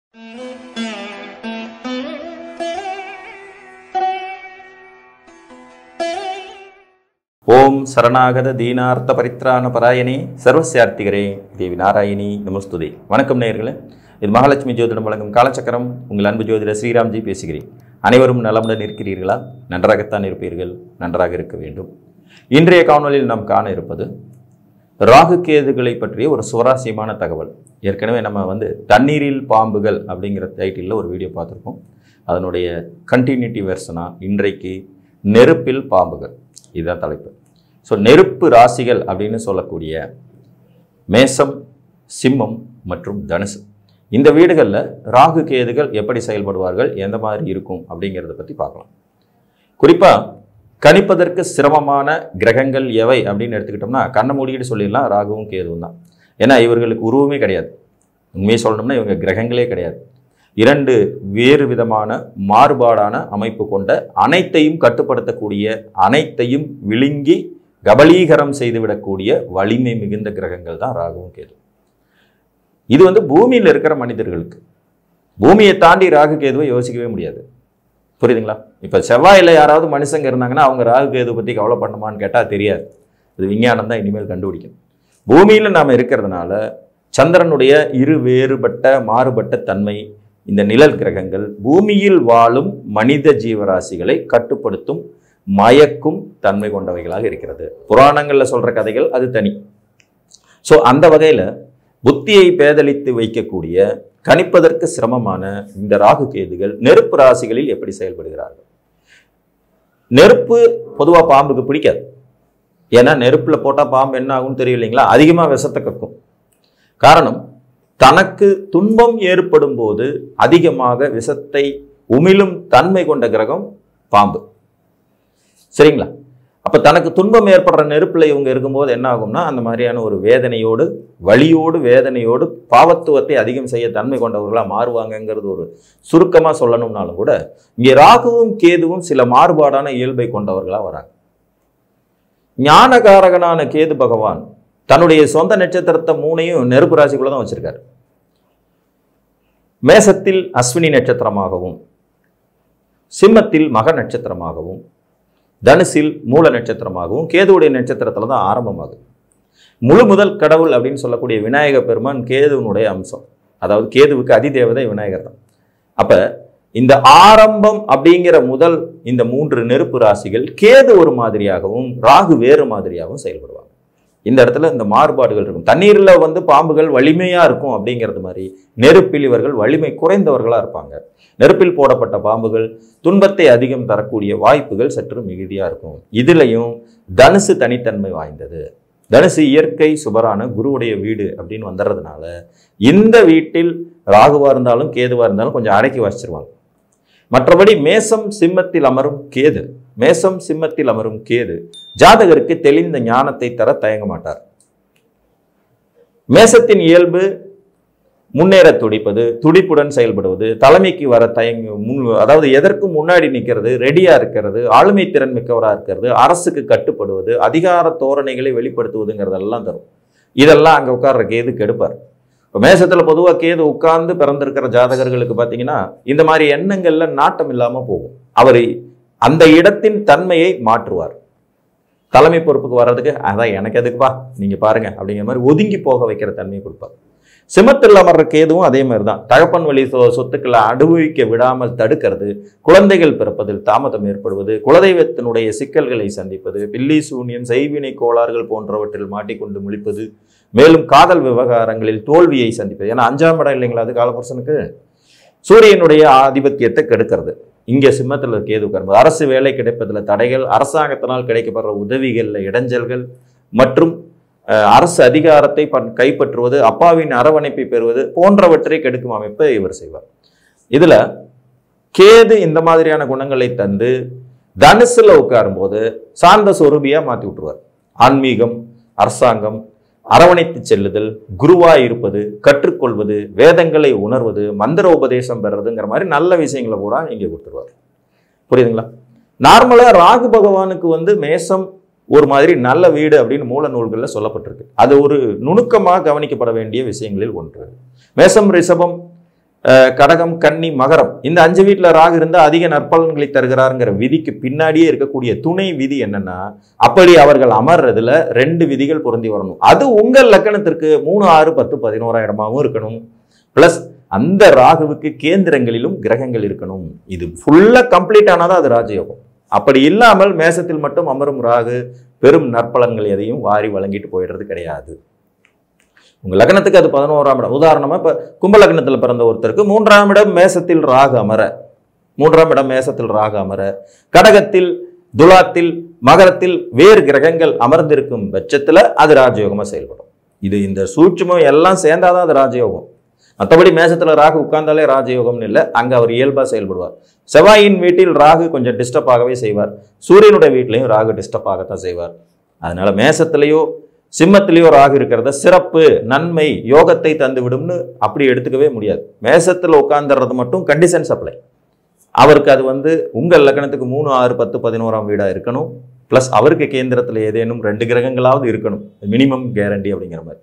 ஓம் சரணாகத தீனார்த்த பரித்ராண பராயணி சர்வசியார்த்திகரே தேவி நாராயணி நமஸ்துதே வணக்கம் நேயர்களே இது மகாலட்சுமி ஜோதிடம் வழங்கும் காலச்சக்கரம் உங்கள் அன்பு ஜோதிடர் ஸ்ரீராம்ஜி பேசுகிறேன் அனைவரும் நலமுடன் இருக்கிறீர்களா நன்றாகத்தான் இருப்பீர்கள் நன்றாக இருக்க வேண்டும் இன்றைய காணொலியில் நாம் காண இருப்பது ராகு கேதுகளை பற்றிய ஒரு சுவாரஸ்யமான தகவல் ஏற்கனவே நம்ம வந்து தண்ணீரில் பாம்புகள் அப்படிங்கிற டைட்டிலில் ஒரு வீடியோ பார்த்துருக்கோம் அதனுடைய கண்டினியூட்டி வெர்ஷனாக இன்றைக்கு நெருப்பில் பாம்புகள் இதுதான் தலைப்பு ஸோ நெருப்பு ராசிகள் அப்படின்னு சொல்லக்கூடிய மேசம் சிம்மம் மற்றும் தனுசு இந்த வீடுகளில் ராகு கேதுகள் எப்படி செயல்படுவார்கள் எந்த மாதிரி இருக்கும் அப்படிங்கிறத பற்றி பார்க்கலாம் குறிப்பாக கணிப்பதற்கு சிரமமான கிரகங்கள் எவை அப்படின்னு எடுத்துக்கிட்டோம்னா கண்ணை மூடிக்கிட்டு சொல்லிடலாம் ராகுவும் கேதுவும் தான் ஏன்னா இவர்களுக்கு உருவமே கிடையாது உண்மையை சொல்லணும்னா இவங்க கிரகங்களே கிடையாது இரண்டு வேறு விதமான மாறுபாடான அமைப்பு கொண்ட அனைத்தையும் கட்டுப்படுத்தக்கூடிய அனைத்தையும் விழுங்கி கபலீகரம் செய்துவிடக்கூடிய வலிமை மிகுந்த கிரகங்கள் தான் ராகுவும் கேது இது வந்து பூமியில் இருக்கிற மனிதர்களுக்கு பூமியை தாண்டி ராகு கேதுவை யோசிக்கவே முடியாது புரியுதுங்களா இப்போ செவ்வாயில் யாராவது மனுஷங்க இருந்தாங்கன்னா அவங்க ராகு கேது பற்றி கவலைப்படணுமான்னு கேட்டால் தெரியாது இது விஞ்ஞானம் தான் இனிமேல் கண்டுபிடிக்கும் பூமியில் நாம் இருக்கிறதுனால சந்திரனுடைய இரு வேறுபட்ட மாறுபட்ட தன்மை இந்த நிழல் கிரகங்கள் பூமியில் வாழும் மனித ஜீவராசிகளை கட்டுப்படுத்தும் மயக்கும் தன்மை கொண்டவைகளாக இருக்கிறது புராணங்களில் சொல்கிற கதைகள் அது தனி ஸோ அந்த வகையில் புத்தியை பேதலித்து வைக்கக்கூடிய கணிப்பதற்கு சிரமமான இந்த ராகு கேதுகள் நெருப்பு ராசிகளில் எப்படி செயல்படுகிறார்கள் நெருப்பு பொதுவாக பாம்புக்கு பிடிக்காது ஏன்னா நெருப்பில் போட்டால் பாம்பு என்ன ஆகும்னு தெரியும் இல்லைங்களா அதிகமாக விஷத்தை கக்கும் காரணம் தனக்கு துன்பம் ஏற்படும் போது அதிகமாக விஷத்தை உமிழும் தன்மை கொண்ட கிரகம் பாம்பு சரிங்களா அப்போ தனக்கு துன்பம் ஏற்படுற நெருப்பில் இவங்க இருக்கும்போது என்ன ஆகும்னா அந்த மாதிரியான ஒரு வேதனையோடு வலியோடு வேதனையோடு பாவத்துவத்தை அதிகம் செய்ய தன்மை கொண்டவர்களாக மாறுவாங்கங்கிறது ஒரு சுருக்கமாக சொல்லணும்னாலும் கூட இங்கே ராகுவும் கேதுவும் சில மாறுபாடான இயல்பை கொண்டவர்களாக வராங்க ஞானகாரகனான கேது பகவான் தன்னுடைய சொந்த நட்சத்திரத்தை மூணையும் நெருப்பு ராசிக்குள்ள தான் வச்சிருக்காரு மேசத்தில் அஸ்வினி நட்சத்திரமாகவும் சிம்மத்தில் மக நட்சத்திரமாகவும் தனுசில் மூல நட்சத்திரமாகவும் கேதுவுடைய நட்சத்திரத்தில் தான் ஆரம்பமாகுது முழு முதல் கடவுள் அப்படின்னு சொல்லக்கூடிய விநாயக பெருமான் கேதுவனுடைய அம்சம் அதாவது கேதுவுக்கு அதிதேவதை விநாயகர் தான் அப்ப இந்த ஆரம்பம் அப்படிங்கிற முதல் இந்த மூன்று நெருப்பு ராசிகள் கேது ஒரு மாதிரியாகவும் ராகு வேறு மாதிரியாகவும் செயல்படுவாங்க இந்த இடத்துல இந்த மாறுபாடுகள் இருக்கும் தண்ணீரில் வந்து பாம்புகள் வலிமையாக இருக்கும் அப்படிங்கிறது மாதிரி நெருப்பில் இவர்கள் வலிமை குறைந்தவர்களாக இருப்பாங்க நெருப்பில் போடப்பட்ட பாம்புகள் துன்பத்தை அதிகம் தரக்கூடிய வாய்ப்புகள் சற்று மிகுதியாக இருக்கும் இதுலையும் தனுசு தனித்தன்மை வாய்ந்தது தனுசு இயற்கை சுபரான குருவுடைய வீடு அப்படின்னு வந்துடுறதுனால இந்த வீட்டில் ராகுவாக இருந்தாலும் கேதுவாக இருந்தாலும் கொஞ்சம் அடக்கி வச்சிருவாங்க மற்றபடி மேசம் சிம்மத்தில் அமரும் கேது மேசம் சிம்மத்தில் அமரும் கேது ஜாதகருக்கு தெளிந்த ஞானத்தை தர தயங்க மாட்டார் மேசத்தின் இயல்பு முன்னேற துடிப்பது துடிப்புடன் செயல்படுவது தலைமைக்கு வர தயங்க முன் அதாவது எதற்கும் முன்னாடி நிற்கிறது ரெடியா இருக்கிறது ஆளுமை திறன் மிக்கவராக இருக்கிறது அரசுக்கு கட்டுப்படுவது அதிகார தோரணைகளை வெளிப்படுத்துவதுங்கிறதெல்லாம் தரும் இதெல்லாம் அங்கே உட்கார்ற கேது கெடுப்பார் இப்போ மேசத்தில் பொதுவாக கேது உட்கார்ந்து பிறந்திருக்கிற ஜாதகர்களுக்கு பார்த்தீங்கன்னா இந்த மாதிரி எண்ணங்கள்ல நாட்டம் இல்லாமல் போகும் அவர் அந்த இடத்தின் தன்மையை மாற்றுவார் தலைமை பொறுப்புக்கு வர்றதுக்கு அதான் எனக்கு எதுக்குப்பா நீங்க பாருங்க அப்படிங்கிற மாதிரி ஒதுங்கி போக வைக்கிற தன்மையை கொடுப்பார் சிமத்தில் அமர்ற கேதுவும் அதே மாதிரி தான் தகப்பன் வழி சொ சொத்துக்களை அனுபவிக்க விடாமல் தடுக்கிறது குழந்தைகள் பிறப்பதில் தாமதம் ஏற்படுவது குலதெய்வத்தினுடைய சிக்கல்களை சந்திப்பது பில்லி சூன்யம் செய்வினை கோளாறுகள் போன்றவற்றில் மாட்டிக்கொண்டு முழிப்பது மேலும் காதல் விவகாரங்களில் தோல்வியை சந்திப்பது ஏன்னா அஞ்சாம் இடம் இல்லைங்களா அது காலபுருஷனுக்கு சூரியனுடைய ஆதிபத்தியத்தை கெடுக்கிறது இங்கே சிம்மத்தில் கேது உட்காரும்போது அரசு வேலை கிடைப்பதில் தடைகள் அரசாங்கத்தினால் கிடைக்கப்படுற உதவிகளில் இடைஞ்சல்கள் மற்றும் அஹ், அரசு அதிகாரத்தை ப- கைப்பற்றுவது அப்பாவின் அரவணைப்பை பெறுவது போன்றவற்றை கெடுக்கும் அமைப்பை இவர் செய்வார் இதுல கேது இந்த மாதிரியான குணங்களை தந்து தனுசுல உட்காரும்போது சார்ந்த சொரூபியா மாத்தி விட்டுருவார் ஆன்மீகம் அரசாங்கம் அரவணைத்து செல்லுதல் குருவா இருப்பது கற்றுக்கொள்வது வேதங்களை உணர்வது மந்திர உபதேசம் பெறுறதுங்கிற மாதிரி நல்ல விஷயங்களை பூரா இங்கே கொடுத்துருவார் புரியுதுங்களா நார்மலா ராகு பகவானுக்கு வந்து மேசம் ஒரு மாதிரி நல்ல வீடு அப்படின்னு மூல நூல்களில் சொல்லப்பட்டிருக்கு அது ஒரு நுணுக்கமாக கவனிக்கப்பட வேண்டிய விஷயங்களில் ஒன்று மேசம் ரிஷபம் அஹ், கடகம் கன்னி மகரம் இந்த அஞ்சு வீட்டில் ராகு இருந்தால் அதிக நற்பலன்களை தருகிறாருங்கிற விதிக்கு பின்னாடியே இருக்கக்கூடிய துணை விதி என்னன்னா அப்படி அவர்கள் அமர்றதுல ரெண்டு விதிகள் பொருந்தி வரணும் அது உங்கள் லக்கணத்திற்கு மூணு ஆறு பத்து பதினோராம் இடமாவும் இருக்கணும் பிளஸ் அந்த ராகுவுக்கு கேந்திரங்களிலும் கிரகங்கள் இருக்கணும் இது ஃபுல்லா கம்ப்ளீட் ஆனாதான் அது ராஜயோகம் அப்படி இல்லாமல் மேசத்தில் மட்டும் அமரும் ராகு பெரும் நற்பலன்கள் எதையும் வாரி வழங்கிட்டு போயிடுறது கிடையாது உங்க லக்னத்துக்கு அது பதினோராம் இடம் உதாரணமா இப்ப கும்ப லக்னத்துல பிறந்த ஒருத்தருக்கு மூன்றாம் இடம் மேசத்தில் ராகு அமர மூன்றாம் இடம் மேசத்தில் ராகு அமர கடகத்தில் துலாத்தில் மகரத்தில் வேறு கிரகங்கள் அமர்ந்திருக்கும் பட்சத்துல அது ராஜயோகமா செயல்படும் இது இந்த சூட்சுமம் எல்லாம் சேர்ந்தாதான் அது ராஜயோகம் மற்றபடி மேசத்துல ராகு உட்கார்ந்தாலே ராஜயோகம்னு இல்லை அங்க அவர் இயல்பா செயல்படுவார் செவ்வாயின் வீட்டில் ராகு கொஞ்சம் டிஸ்டர்ப் ஆகவே செய்வார் சூரியனுடைய வீட்லையும் ராகு டிஸ்டர்ப் ஆகத்தான் செய்வார் அதனால மேசத்திலேயோ சிம்மத்திலேயோ ராகு இருக்கிறத சிறப்பு நன்மை யோகத்தை தந்து விடும்னு அப்படி எடுத்துக்கவே முடியாது மேசத்துல உட்கார்ந்துறது மட்டும் கண்டிஷன் சப்ளை அவருக்கு அது வந்து உங்கள் லக்னத்துக்கு மூணு ஆறு பத்து பதினோராம் வீடா இருக்கணும் ப்ளஸ் அவருக்கு கேந்திரத்தில் ஏதேனும் ரெண்டு கிரகங்களாவது இருக்கணும் மினிமம் கேரண்டி அப்படிங்கிற மாதிரி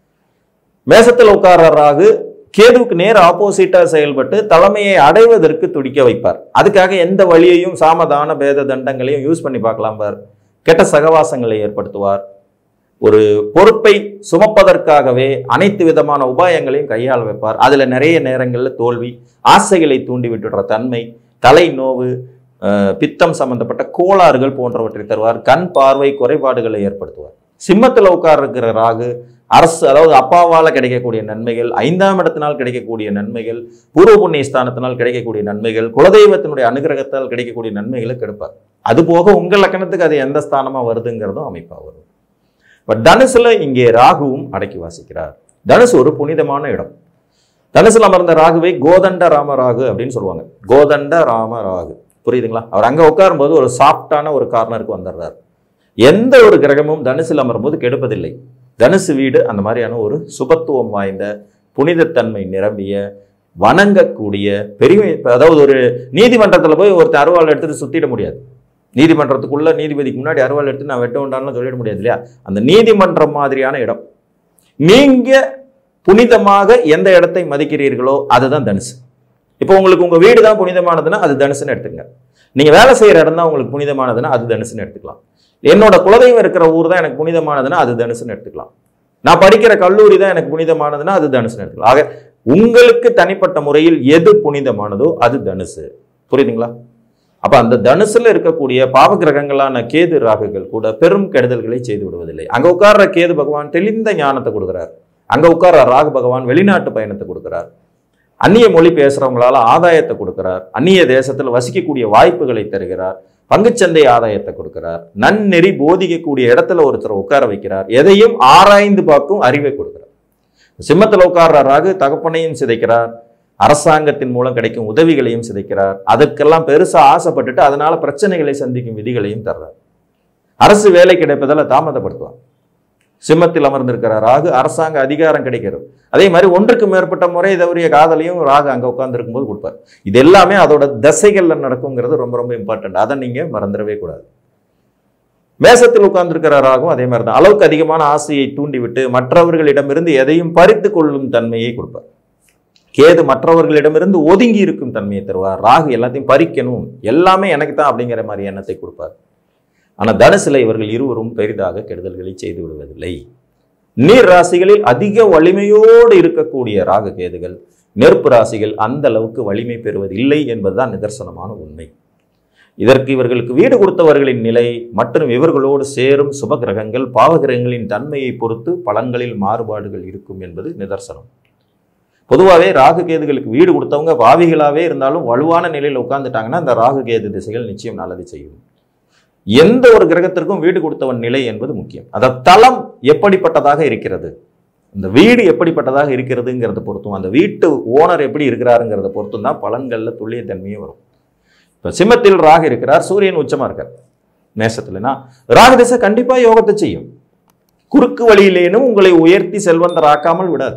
மேசத்தில் உட்கார்ற ராகு கேதுவுக்கு நேர் ஆப்போசிட்டா செயல்பட்டு தலைமையை அடைவதற்கு துடிக்க வைப்பார் அதுக்காக எந்த வழியையும் சாமதான பேத தண்டங்களையும் யூஸ் பண்ணி பார்க்கலாம் பார் கெட்ட சகவாசங்களை ஏற்படுத்துவார் ஒரு பொறுப்பை சுமப்பதற்காகவே அனைத்து விதமான உபாயங்களையும் கையாள வைப்பார் அதுல நிறைய நேரங்கள்ல தோல்வி ஆசைகளை தூண்டி விட்டுடுற தன்மை தலை நோவு அஹ், பித்தம் சம்பந்தப்பட்ட கோளாறுகள் போன்றவற்றை தருவார் கண் பார்வை குறைபாடுகளை ஏற்படுத்துவார் சிம்மத்தில் உட்கார்ந்திருக்கிற ராகு அரசு அதாவது அப்பாவால கிடைக்கக்கூடிய நன்மைகள் ஐந்தாம் இடத்தினால் கிடைக்கக்கூடிய நன்மைகள் பூர்வ புண்ணிய ஸ்தானத்தினால் கிடைக்கக்கூடிய நன்மைகள் குலதெய்வத்தினுடைய அனுகிரகத்தால் கிடைக்கக்கூடிய நன்மைகளை கெடுப்பார் அது போக உங்க லக்கணத்துக்கு அது எந்த ஸ்தானமா வருதுங்கிறதும் அமைப்பா வரும் பட் தனுசுல இங்கே ராகுவும் அடக்கி வாசிக்கிறார் தனுசு ஒரு புனிதமான இடம் தனுசுல அமர்ந்த ராகுவை கோதண்ட ராம ராகு அப்படின்னு சொல்லுவாங்க கோதண்ட ராம ராகு புரியுதுங்களா அவர் அங்க உட்காரும்போது ஒரு சாஃப்டான ஒரு கார்னருக்கு வந்துடுறார் எந்த ஒரு கிரகமும் தனுசில் அமரும்போது கெடுப்பதில்லை தனுசு வீடு அந்த மாதிரியான ஒரு சுபத்துவம் வாய்ந்த புனிதத்தன்மை நிரம்பிய வணங்கக்கூடிய பெரிய அதாவது ஒரு நீதிமன்றத்துல போய் ஒருத்தர் அருவாள் எடுத்துட்டு சுத்திட முடியாது நீதிமன்றத்துக்குள்ள நீதிபதிக்கு முன்னாடி அருவாள் எடுத்து நான் வெட்ட வேண்டாம்னு சொல்லிட முடியாது இல்லையா அந்த நீதிமன்றம் மாதிரியான இடம் நீங்க புனிதமாக எந்த இடத்தை மதிக்கிறீர்களோ அதுதான் தனுசு இப்போ உங்களுக்கு உங்க வீடு தான் புனிதமானதுன்னா அது தனுசுன்னு எடுத்துங்க நீங்க வேலை செய்யற இடம் தான் உங்களுக்கு புனிதமானதுன்னா அது தனுசுன்னு எடுத்துக்கலாம் என்னோட குலதெய்வம் இருக்கிற ஊர் தான் எனக்கு புனிதமானதுன்னா அது தனுசுன்னு எடுத்துக்கலாம் நான் படிக்கிற கல்லூரி தான் எனக்கு புனிதமானதுன்னா அது தனுசுன்னு எடுத்துக்கலாம் ஆக உங்களுக்கு தனிப்பட்ட முறையில் எது புனிதமானதோ அது தனுசு புரியுதுங்களா அப்ப அந்த தனுசுல இருக்கக்கூடிய பாவ கிரகங்களான கேது ராகுகள் கூட பெரும் கெடுதல்களை செய்து விடுவதில்லை அங்க உட்கார்ற கேது பகவான் தெளிந்த ஞானத்தை கொடுக்கிறார் அங்க உட்கார்ற ராகு பகவான் வெளிநாட்டு பயணத்தை கொடுக்கிறார் அந்நிய மொழி பேசுறவங்களால ஆதாயத்தை கொடுக்கிறார் அந்நிய தேசத்தில் வசிக்கக்கூடிய வாய்ப்புகளை தருகிறார் பங்குச்சந்தை ஆதாயத்தை கொடுக்கிறார் நன்னெறி போதிக்கக்கூடிய இடத்துல ஒருத்தர் உட்கார வைக்கிறார் எதையும் ஆராய்ந்து பார்க்கும் அறிவை கொடுக்கிறார் சிம்மத்தில் உட்கார்ற ராகு தகப்பனையும் சிதைக்கிறார் அரசாங்கத்தின் மூலம் கிடைக்கும் உதவிகளையும் சிதைக்கிறார் அதற்கெல்லாம் பெருசா ஆசைப்பட்டுட்டு அதனால பிரச்சனைகளை சந்திக்கும் விதிகளையும் தர்றார் அரசு வேலை கிடைப்பதால தாமதப்படுத்துவார் சிம்மத்தில் அமர்ந்திருக்கிற ராகு அரசாங்க அதிகாரம் கிடைக்கிறது அதே மாதிரி ஒன்றுக்கு மேற்பட்ட முறை தவறிய காதலையும் ராகு அங்க உட்கார்ந்து போது கொடுப்பார் இது எல்லாமே அதோட தசைகள்ல நடக்குங்கிறது ரொம்ப ரொம்ப இம்பார்ட்டன்ட் அதை நீங்க மறந்துடவே கூடாது மேசத்தில் உட்கார்ந்திருக்கிற ராகும் அதே மாதிரி தான் அளவுக்கு அதிகமான ஆசையை தூண்டிவிட்டு மற்றவர்களிடமிருந்து எதையும் பறித்து கொள்ளும் தன்மையை கொடுப்பார் கேது மற்றவர்களிடமிருந்து ஒதுங்கி இருக்கும் தன்மையை தருவார் ராகு எல்லாத்தையும் பறிக்கணும் எல்லாமே எனக்கு தான் அப்படிங்கிற மாதிரி எண்ணத்தை கொடுப்பார் ஆனா தனுசுல இவர்கள் இருவரும் பெரிதாக கெடுதல்களை செய்து விடுவதில்லை நீர் ராசிகளில் அதிக வலிமையோடு இருக்கக்கூடிய ராகு கேதுகள் நெருப்பு ராசிகள் அந்த அளவுக்கு வலிமை பெறுவதில்லை என்பதுதான் நிதர்சனமான உண்மை இதற்கு இவர்களுக்கு வீடு கொடுத்தவர்களின் நிலை மற்றும் இவர்களோடு சேரும் சுப கிரகங்கள் பாவகிரகங்களின் தன்மையை பொறுத்து பலன்களில் மாறுபாடுகள் இருக்கும் என்பது நிதர்சனம் பொதுவாகவே ராகு கேதுகளுக்கு வீடு கொடுத்தவங்க பாவிகளாவே இருந்தாலும் வலுவான நிலையில் உட்கார்ந்துட்டாங்கன்னா அந்த ராகு கேது திசைகள் நிச்சயம் நல்லது செய்யும் எந்த ஒரு கிரகத்திற்கும் வீடு கொடுத்தவன் நிலை என்பது முக்கியம் அந்த தளம் எப்படிப்பட்டதாக இருக்கிறது இந்த வீடு எப்படிப்பட்டதாக இருக்கிறதுங்கிறத பொறுத்தும் அந்த வீட்டு ஓனர் எப்படி இருக்கிறாருங்கிறத பொறுத்தும் தான் பலன்களில் துல்லியத்தன்மையே வரும் இப்போ சிம்மத்தில் ராகு இருக்கிறார் சூரியன் உச்சமா இருக்கார் மேசத்துலனா ராகு திசை கண்டிப்பா யோகத்தை செய்யும் குறுக்கு வழியிலேனும் உங்களை உயர்த்தி செல்வந்தராக்காமல் விடாது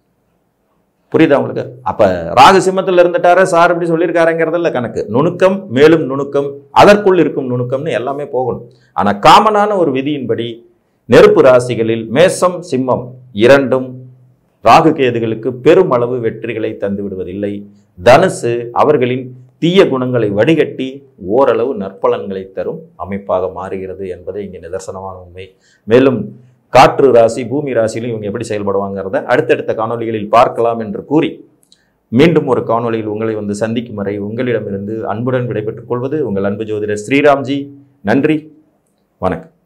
புரியுதா உங்களுக்கு அப்ப ராகு சிம்மத்தில் இருந்துட்டாரு சார் இப்படி சொல்லியிருக்காருங்கிறதுல கணக்கு நுணுக்கம் மேலும் நுணுக்கம் அதற்குள் இருக்கும் நுணுக்கம்னு எல்லாமே போகணும் ஆனா காமனான ஒரு விதியின்படி நெருப்பு ராசிகளில் மேசம் சிம்மம் இரண்டும் ராகு கேதுகளுக்கு பெரும் அளவு வெற்றிகளை தந்து விடுவதில்லை தனுசு அவர்களின் தீய குணங்களை வடிகட்டி ஓரளவு நற்பலன்களை தரும் அமைப்பாக மாறுகிறது என்பதை இங்கே நிதர்சனமான உண்மை மேலும் காற்று ராசி பூமி ராசியிலும் இவங்க எப்படி செயல்படுவாங்கிறத அடுத்தடுத்த காணொளிகளில் பார்க்கலாம் என்று கூறி மீண்டும் ஒரு காணொளியில் உங்களை வந்து சந்திக்கும் வரை உங்களிடமிருந்து அன்புடன் விடைபெற்றுக் கொள்வது உங்கள் அன்பு ஜோதிடர் ஸ்ரீராம்ஜி நன்றி வணக்கம்